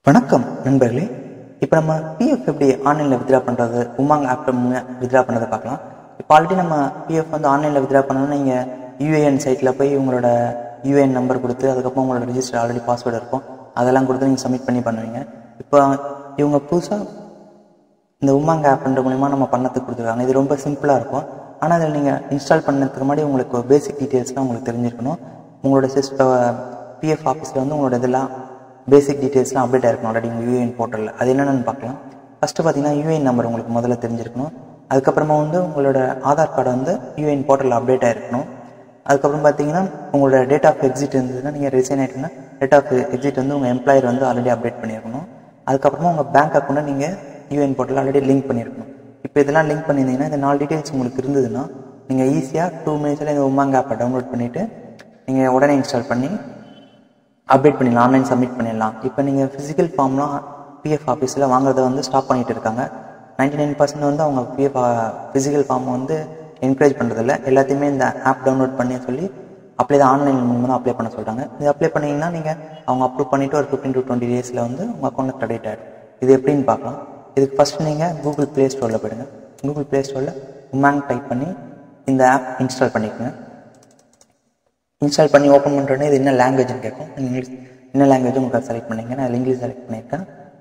வணக்கம் நண்பர்களே இப்போ நம்ம பிஎஃப் எப்படி ஆன்லைனில் வித்ரா பண்ணுறது உமாங் ஆப் வித்ரா பண்ணுறதை பார்க்கலாம் இப்போ ஆல்ரெடி நம்ம பிஎஃப் வந்து ஆன்லைனில் வித்ரா பண்ணணும்னா நீங்கள் யூஏஎன் சைட்டில் போய் உங்களோட யூஏஎன் நம்பர் கொடுத்து அதுக்கப்புறம் உங்களோட ரிஜிஸ்டர் ஆல்ரெடி பாஸ்வேர்டு இருக்கும் அதெல்லாம் கொடுத்து நீங்கள் சப்மிட் பண்ணி பண்ணுவீங்க இப்போ இவங்க புதுசாக இந்த உமாங் ஆப்ன்ற மூலிமா நம்ம பண்ணத்துக்கு கொடுத்துருக்காங்க இது ரொம்ப சிம்பிளாக இருக்கும் ஆனால் அதில் நீங்கள் இன்ஸ்டால் பண்ணதுக்கு முன்னாடி உங்களுக்கு பேசிக் டீட்டெயில்ஸ்லாம் உங்களுக்கு தெரிஞ்சிருக்கணும் உங்களோட சிஸ்டம் பிஎஃப் ஆஃபீஸில் வந்து உங்களோட இதெல்லாம் பேசிக் டீட்டெயில்ஸ்லாம் அப்டேட் ஆயிருக்கணும் ஆல்ரெடி உங்கள் யூஏஎன் போர்ட்டலில் அது என்னென்னு பார்க்கலாம் ஃபஸ்ட்டு பார்த்தீங்கன்னா யூஏஎன் நம்பர் உங்களுக்கு முதல்ல தெரிஞ்சிருக்கணும் அதுக்கப்புறமா வந்து உங்களோட ஆதார் கார்டு வந்து யூஏஎன் போர்ட்டலில் அப்டேட் ஆயிருக்கணும் அதுக்கப்புறம் பார்த்தீங்கன்னா உங்களோட டேட் ஆஃப் எக்ஸிட் இருந்ததுன்னா நீங்கள் ரிசைன் ஆகிட்டுன்னா டேட் ஆஃப் எக்ஸிட் வந்து உங்கள் எம்ப்ளாயர் வந்து ஆல்ரெடி அப்டேட் பண்ணியிருக்கணும் அதுக்கப்புறமா உங்கள் பேங்க் அக்கௌண்ட்டை நீங்கள் யூஎன் போர்ட்டலில் ஆல்ரெடி லிங்க் பண்ணியிருக்கணும் இப்போ இதெல்லாம் லிங்க் பண்ணியிருந்தீங்கன்னா இந்த நாலு டீட்டெயில்ஸ் உங்களுக்கு இருந்ததுன்னா நீங்கள் ஈஸியாக டூ மினிட்ஸில் இந்த உமாங் ஆப்பை டவுன்லோட் பண்ணிவிட்டு நீங்கள் உடனே இன்ஸ்டால் பண்ணி அப்டேட் பண்ணிடலாம் ஆன்லைன் சப்மிட் பண்ணிடலாம் இப்போ நீங்கள் ஃபிசிக்கல் ஃபார்ம்லாம் பிஎஃப் ஆஃபீஸில் வாங்குறத வந்து ஸ்டாப் பண்ணிட்டு இருக்காங்க நைன்டி நைன் பர்சன்ட் வந்து அவங்க பிஎஃப் ஃபிசிக்கல் ஃபார்ம் வந்து என்கரேஜ் பண்ணுறதில்ல எல்லாத்தையுமே இந்த ஆப் டவுன்லோட் பண்ணி சொல்லி அப்ளை தான் ஆன்லைன் மூலமாக தான் அப்ளை பண்ண சொல்கிறாங்க இது அப்ளை பண்ணிங்கன்னா நீங்கள் அவங்க அப்ரூவ் பண்ணிவிட்டு ஒரு ஃபிஃப்டின் டு டுவெண்ட்டி டேஸில் வந்து உங்கள் அக்கௌண்ட்டில் கிரெடிட் ஆகிடும் இது எப்படின்னு பார்க்கலாம் இதுக்கு ஃபஸ்ட் நீங்கள் கூகுள் ப்ளே ஸ்டோரில் போயிடுங்க கூகுள் ப்ளே ஸ்டோரில் உமாங் டைப் பண்ணி இந்த ஆப் இன்ஸ்டால் பண்ணிக்கோங்க இன்ஸ்டால் பண்ணி ஓப்பன் பண்ணுறோன்னே இது என்ன லாங்குவேஜ்னு கேட்கும் இங்கிலீஷ் என்ன லாங்குவேஜ் உங்களுக்கு செலக்ட் பண்ணிங்க நான் இங்கிலீஷ் செலக்ட் பண்ணியிருக்கேன்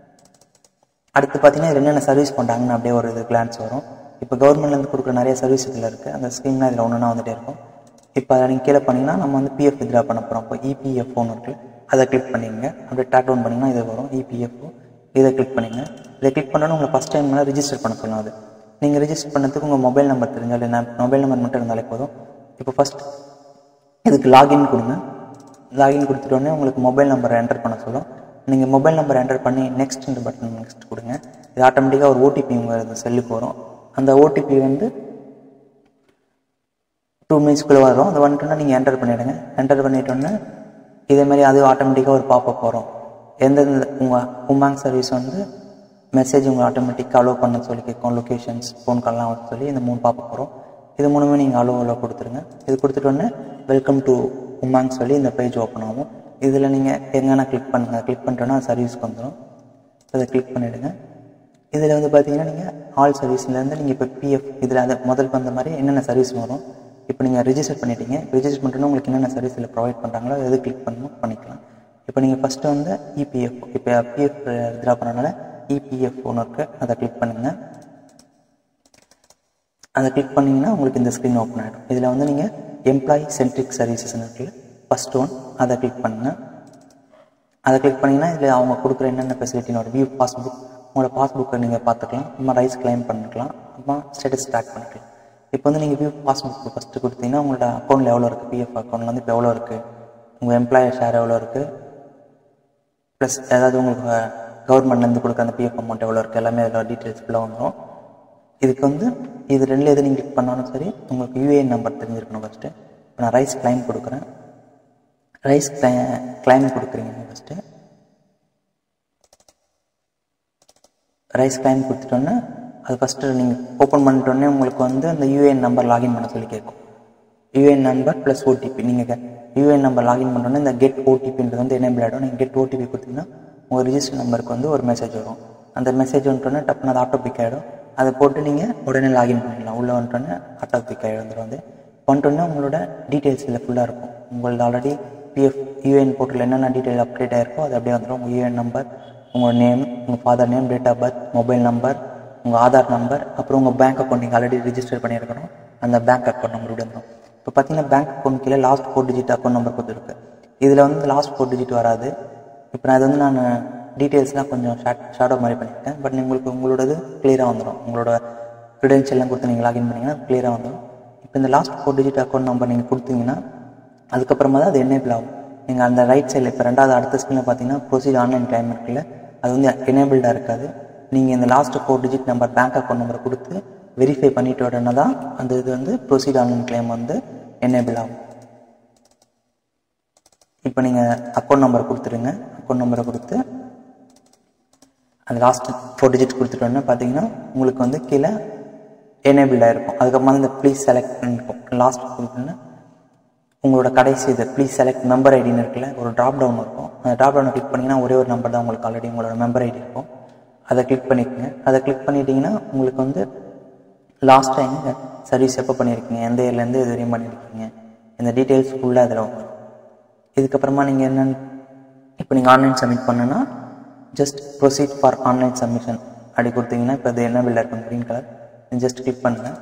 அடுத்து பார்த்தீங்கன்னா இதில் என்னென்ன சர்வீஸ் பண்ணுறாங்கன்னு அப்படியே ஒரு இது கிளான்ஸ் வரும் இப்போ கவர்மெண்ட்லேருந்து கொடுக்குற நிறைய சர்வீஸ் இதில் இருக்குது அந்த ஸ்கீம்லாம் இதில் ஒன்றுனா வந்துட்டே இருக்கும் இப்போ அதை நீங்கள் கீழே பண்ணிங்கன்னா நம்ம வந்து பிஎஃப் வித்ரா பண்ண போகிறோம் இப்போ இபிஎஃப் ஒன்று இருக்குது அதை கிளிக் பண்ணிங்க அப்படியே டேக் டவுன் பண்ணிங்கன்னா இது வரும் இபிஎஃப்ஓ இதை கிளிக் பண்ணிங்க இதை கிளிக் பண்ணோன்னு உங்களை ஃபஸ்ட் டைம் ரிஜிஸ்டர் பண்ண சொல்லணும் அது நீங்கள் ரிஜிஸ்டர் பண்ணதுக்கு உங்கள் மொபைல் நம்பர் தெரிஞ்சால் என்ன மொபைல் நம்பர் மட்டும் இருந்தாலே போதும் இப்போ ஃபஸ்ட் இதுக்கு லாகின் கொடுங்க லாகின் கொடுத்துட்டோடனே உங்களுக்கு மொபைல் நம்பரை என்டர் பண்ண சொல்லும் நீங்கள் மொபைல் நம்பர் என்டர் பண்ணி நெக்ஸ்ட் பட்டன் நெக்ஸ்ட் கொடுங்க இது ஆட்டோமேட்டிக்காக ஒரு ஓடிபி உங்கள் செல்லுக்கு வரும் அந்த ஓடிபி வந்து டூ மினிட்ஸ்க்குள்ளே வரும் அது வந்துட்டோன்னா நீங்கள் என்டர் பண்ணிவிடுங்க என்டர் பண்ணிட்டோன்னே இதே மாதிரி அது ஆட்டோமேட்டிக்காக ஒரு பாப்பப் வரும் எந்தெந்த உங்கள் உமாங் சர்வீஸ் வந்து மெசேஜ் உங்களை ஆட்டோமேட்டிக்காக அலோவ் பண்ண சொல்லி கேட்கும் லொக்கேஷன்ஸ் ஃபோன் கால்லாம் வந்து சொல்லி இந்த மூணு பாப்பப் வரும் இது மூணுமே நீங்கள் அலோவ் அலோவ் கொடுத்துருங்க இது கொடுத்துட்டோன்னே வெல்கம் டு உமாங் சொல்லி இந்த பேஜ் ஓப்பன் ஆகும் இதில் நீங்கள் எங்கன்னா கிளிக் பண்ணுங்கள் கிளிக் பண்ணிட்டோன்னா சர்வீஸ்க்கு வந்துடும் இதை கிளிக் பண்ணிவிடுங்க இதில் வந்து பார்த்தீங்கன்னா நீங்கள் ஆல் சர்வீஸ்லேருந்து நீங்கள் இப்போ பிஎஃப் இதில் அதை முதல் வந்த மாதிரி என்னென்ன சர்வீஸ் வரும் இப்போ நீங்கள் ரிஜிஸ்டர் பண்ணிட்டீங்க ரிஜிஸ்டர் பண்ணிட்டோன்னா உங்களுக்கு என்னென்ன சர்வீஸ் இதில் ப்ரொவைட் பண்ணுறாங்களோ எது கிளிக் பண்ணணும் பண்ணிக்கலாம் இப்போ நீங்கள் ஃபஸ்ட்டு வந்து இபிஎஃப் இப்போ பிஎஃப் வித்ரா பண்ணனால இபிஎஃப் ஒன்று இருக்குது அதை கிளிக் பண்ணுங்கள் அதை கிளிக் பண்ணிங்கன்னா உங்களுக்கு இந்த ஸ்க்ரீன் ஓப்பன் ஆகிடும் இதில் வந்து நீங்கள் எம்ப்ளாயி சென்ட்ரிக் சர்வீசஸ்னு இருக்குல்ல ஃபஸ்ட் ஒன் அதை கிளிக் பண்ணுங்கள் அதை கிளிக் பண்ணிங்கன்னா இதில் அவங்க கொடுக்குற என்னென்ன ஃபெசிலிட்டின்னு ஒரு வியூ பாஸ்புக் உங்களோட பாஸ்புக்கை நீங்கள் பார்த்துக்கலாம் அப்புறமா ரைஸ் கிளைம் பண்ணிக்கலாம் அப்புறமா ஸ்டேட்டஸ் ட்ராக் பண்ணிக்கலாம் இப்போ வந்து நீங்கள் வியூ பாஸ்புக் ஃபஸ்ட்டு கொடுத்தீங்கன்னா உங்களோட அக்கௌண்ட்டில் எவ்வளோ இருக்குது பிஎஃப் அக்கௌண்ட்டில் வந்து இப்போ எவ்வளோ இருக்குது உங்கள் எம்ப்ளாயர் ஷேர் எவ்வளோ இருக்குது ப்ளஸ் ஏதாவது உங்களுக்கு கவர்மெண்ட்லேருந்து கொடுக்குற அந்த பிஎஃப் அமௌண்ட் எவ்வளோ இருக்குது எல்லாமே அதில் டீட்டெயில்ஸ் ஃபுல்லாக வந்துடும் இதுக்கு வந்து இது ரெண்டில் எது நீங்கள் கிளிக் பண்ணாலும் சரி உங்களுக்கு யூஏஎன் நம்பர் தெரிஞ்சிருக்கணும் ஃபஸ்ட்டு இப்போ நான் ரைஸ் கிளைம் கொடுக்குறேன் ரைஸ் கிளை கிளைம் கொடுக்குறீங்க ஃபஸ்ட்டு ரைஸ் கிளைம் கொடுத்துட்டோன்னே அது ஃபஸ்ட்டு நீங்கள் ஓப்பன் பண்ணிட்டோன்னே உங்களுக்கு வந்து அந்த யூஏஎன் நம்பர் லாகின் பண்ண சொல்லி கேட்கும் யூஏஎன் நம்பர் ப்ளஸ் ஓடிபி நீங்கள் யூஏஎன் நம்பர் லாகின் பண்ணோன்னே இந்த கெட் ஓடிபின்றது வந்து எனேபிள் ஆகிடும் நீங்கள் கெட் ஓடிபி கொடுத்தீங்கன்னா உங்கள் ரிஜிஸ்டர் நம்பருக்கு வந்து ஒரு மெசேஜ் வரும் அந்த மெசேஜ் வந்துட்டோன்னே டப்புன்னு அது ஆட்டோ பிக் ஆகிடும் அதை போட்டு நீங்கள் உடனே லாகின் பண்ணிடலாம் உள்ளே வந்துட்டோன்னே ஆட்டோ பிக் ஆகி வந்துடும் வந்து வந்துட்டோன்னே உங்களோட டீட்டெயில்ஸ் இதில் ஃபுல்லாக இருக்கும் உங்களது ஆல்ரெடி பிஎஃப் யூஏஎன் போர்ட்டில் என்னென்ன டீட்டெயில் அப்டேட் ஆகிருக்கோ அது அப்படியே வந்துடும் உங்கள் யூஏஎன் நம்பர் உங்கள் நேம் உங்கள் father name date of birth mobile number உங்கள் ஆதார் நம்பர் அப்புறம் உங்கள் பேங்க் அக்கௌண்ட் நீங்கள் ஆல்ரெடி ரிஜிஸ்டர் பண்ணியிருக்கணும் அந்த பேங்க் அக்கௌண்ட் நம்பர் இப்படி வந்துடும் இப்போ பார்த்தீங்கன்னா பேங்க் அக்கௌண்ட் கீழே last four digit account number கொடுத்துருக்கு இதில் வந்து லாஸ்ட் ஃபோர் டிஜிட் வராது இப்போ நான் இது வந்து நான் டீட்டெயில்ஸ்லாம் கொஞ்சம் ஷார்ட் ஷார்டோ மாதிரி பண்ணியிருக்கேன் பட் உங்களுக்கு உங்களோடது கிளியராக வந்துடும் உங்களோட க்ரிடென்ஷியல்லாம் கொடுத்து நீங்கள் லாகின் பண்ணிங்கன்னா கிளியராக வந்துடும் இப்போ இந்த last four digit account number நீங்கள் கொடுத்தீங்கன்னா அதுக்கப்புறமா தான் அது எனேபிள் ஆகும் நீங்கள் அந்த ரைட் சைடில் இப்போ ரெண்டாவது அடுத்த ஸ்க்ரீனில் பார்த்தீங்கன்னா ப்ரொசீஜர் ஆன்லைன் கிளைம் இருக்குல்ல அது வந்து எனேபிள்டாக இருக்காது நீங்கள் இந்த last four digit number bank account number கொடுத்து வெரிஃபை பண்ணிட்டு உடனே தான் அந்த இது வந்து ப்ரொசீட் ஆன்லைன் கிளைம் வந்து எனேபிள் ஆகும் இப்போ நீங்கள் அக்கௌண்ட் நம்பர் கொடுத்துருங்க அக்கௌண்ட் நம்பரை கொடுத்து அந்த லாஸ்ட் ஃபோர் டிஜிட் கொடுத்துட்டோன்னே பார்த்தீங்கன்னா உங்களுக்கு வந்து கீழே எனேபிள்டாக இருக்கும் அதுக்கப்புறமா இந்த ப்ளீஸ் செலக்ட் இருக்கும் லாஸ்ட் கொடுத்தோன்னே உங்களோட கடைசி இது ப்ளீஸ் செலக்ட் மெம்பர் ஐடின்னு இருக்குல்ல ஒரு ட்ராப் டவுன் இருக்கும் அந்த ட்ராப் டவுனை கிளிக் பண்ணிங்கன்னா ஒரே ஒரு நம்பர் தான் உங்களுக்கு ஆல்ரெடி உங்களோட மெம்பர் ஐடி இருக்கும் அதை கிளிக் பண்ணிக்கோங்க அதை கிளிக் பண்ணிட்டீங்கன்னா உங்களுக்கு வந்து லாஸ்ட் டைம் சர்வீஸ் எப்போ பண்ணியிருக்கீங்க எந்த இயர்லேருந்து இது வரையும் பண்ணியிருக்கீங்க இந்த டீட்டெயில்ஸ் ஃபுல்லாக அதில் வரும் இதுக்கப்புறமா நீங்கள் என்னென்னு இப்போ நீங்கள் ஆன்லைன் சப்மிட் பண்ணுன்னா just proceed for online submission அப்படி கொடுத்தீங்கன்னா இப்போ இது என்ன பில்ல இருக்கும் க்ரீன் கலர் ஜஸ்ட் கிளிக் பண்ணுங்கள்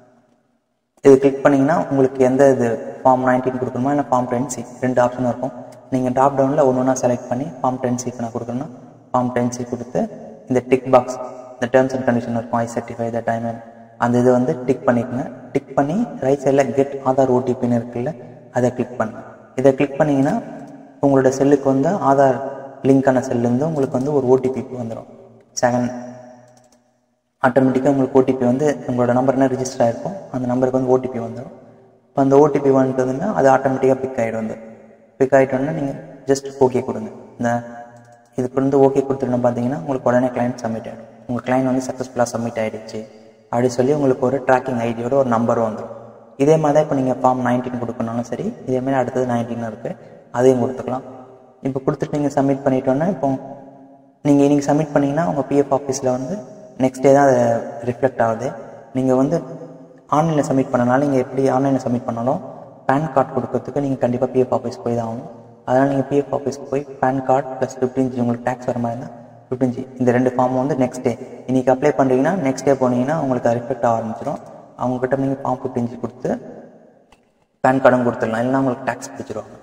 இது கிளிக் பண்ணிங்கன்னா உங்களுக்கு எந்த இது ஃபார்ம் நைன்டீன் கொடுக்கணுமா இல்லை ஃபார்ம் டென் சி ரெண்டு ஆப்ஷனும் இருக்கும் நீங்கள் டாப் டவுனில் ஒன்று ஒன்றா செலக்ட் பண்ணி ஃபார்ம் டென் சி இப்போ நான் கொடுக்கணும்னா ஃபார்ம் டென் சி கொடுத்து இந்த டிக் பாக்ஸ் இந்த டேர்ம்ஸ் அண்ட் கண்டிஷன் இருக்கும் ஐ சர்டிஃபை த டைம் அந்த இது வந்து டிக் பண்ணிக்கோங்க டிக் பண்ணி ரைட் சைடில் கெட் ஆதார் ஓடிபின்னு இருக்குல்ல அதை கிளிக் பண்ணுங்க இதை கிளிக் பண்ணிங்கன்னா உங்களோட செல்லுக்கு வந்து ஆதார் லிங்கான செல்லேருந்து உங்களுக்கு வந்து ஒரு ஓடிபி வந்துடும் செகண்ட் ஆட்டோமேட்டிக்காக உங்களுக்கு ஓடிபி வந்து உங்களோட நம்பர் என்ன ரிஜிஸ்டர் ஆகிருக்கும் அந்த நம்பருக்கு வந்து ஓடிபி வந்துடும் இப்போ அந்த ஓடிபி வந்துட்டதுன்னா அது ஆட்டோமேட்டிக்காக பிக் ஆகிடும் வந்து பிக் ஆகிட்டோன்னா நீங்கள் ஜஸ்ட் ஓகே கொடுங்க இந்த இதுக்கு வந்து ஓகே கொடுத்துட்டு பார்த்தீங்கன்னா உங்களுக்கு உடனே கிளைண்ட் சப்மிட் ஆகிடும் உங்கள் கிளைண்ட் வந்து சக்ஸஸ்ஃபுல்லாக சப்மிட் ஆகிடுச்சு அப்படி சொல்லி உங்களுக்கு ஒரு ட்ராக்கிங் ஐடியோட ஒரு நம்பர் வந்துடும் இதே மாதிரி தான் இப்போ நீங்கள் ஃபார்ம் நைன்டீன் கொடுக்கணும்னாலும் சரி இதே மாதிரி அடுத்தது நைன்டீன் இருக்குது அதையும் கொடுத்துக்கலாம் இப்போ கொடுத்துட்டு நீங்கள் சப்மிட் பண்ணிட்டோன்னா இப்போ நீங்கள் இன்னைக்கு சப்மிட் பண்ணிங்கன்னா உங்கள் பிஎஃப் ஆஃபீஸில் வந்து நெக்ஸ்ட் டே தான் அது ரிஃப்ளெக்ட் ஆகுது நீங்கள் வந்து ஆன்லைனில் சப்மிட் பண்ணனால நீங்கள் எப்படி ஆன்லைனில் சப்மிட் பண்ணாலும் பேன் கார்டு கொடுக்கறதுக்கு நீங்கள் கண்டிப்பாக பிஎஃப் ஆஃபீஸ் போய் தான் ஆகணும் அதனால் நீங்கள் பிஎஃப் ஆஃபீஸ்க்கு போய் PAN card plus fifteen G உங்களுக்கு டேக்ஸ் வர மாதிரி இருந்தால் ஃபிஃப்டின் ஜி இந்த ரெண்டு ஃபார்ம் வந்து நெக்ஸ்ட் டே இன்றைக்கி அப்ளை பண்ணுறீங்கன்னா நெக்ஸ்ட் டே போனீங்கன்னா உங்களுக்கு அது ரிஃப்ளெக்ட் ஆக ஆரம்பிச்சிடும் அவங்ககிட்ட நீங்கள் ஃபார்ம் ஃபிஃப்டின் ஜி கொடுத்து பேன் கார்டும் கொடுத்துடலாம் இல்லைன்னா உங்களுக்கு டேக்ஸ் பிடிச்சிருவாங்க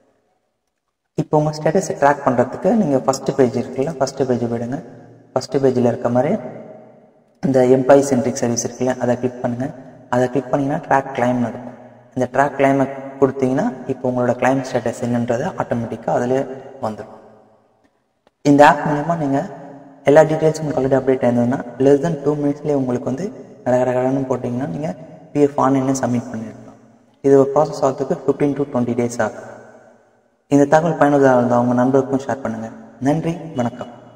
இப்போ உங்கள் ஸ்டேட்டஸை ட்ராக் பண்ணுறதுக்கு நீங்கள் ஃபஸ்ட்டு பேஜ் இருக்குல்ல ஃபஸ்ட்டு பேஜ் போயிடுங்க ஃபஸ்ட்டு பேஜில் இருக்க மாதிரி இந்த எம்ப்ளாயி சென்ட்ரிக் சர்வீஸ் இருக்குல்ல அதை கிளிக் பண்ணுங்கள் அதை கிளிக் பண்ணிங்கன்னா ட்ராக் கிளைம்னு இருக்கும் இந்த ட்ராக் கிளைமை கொடுத்தீங்கன்னா இப்போ உங்களோட கிளைம் ஸ்டேட்டஸ் என்னன்றது ஆட்டோமேட்டிக்காக அதில் வந்துடும் இந்த ஆப் மூலயமா நீங்கள் எல்லா டீட்டெயில்ஸும் உங்களுக்கு ஆல்ரெடி அப்டேட் ஆயிருந்ததுன்னா லெஸ் தென் டூ மினிட்ஸ்லேயே உங்களுக்கு வந்து கடகடன்னு போட்டிங்கன்னா நீங்கள் பிஎஃப் ஆன்லைனில் சப்மிட் பண்ணிடலாம் இது ஒரு ப்ராசஸ் ஆகிறதுக்கு ஃபிஃப்டீன் டு டுவெண்ட்டி டேஸ் ஆகும் இந்த தகவல் பயனுள்ளதாக இருந்தால் உங்கள் நண்பருக்கும் ஷேர் பண்ணுங்கள் நன்றி வணக்கம்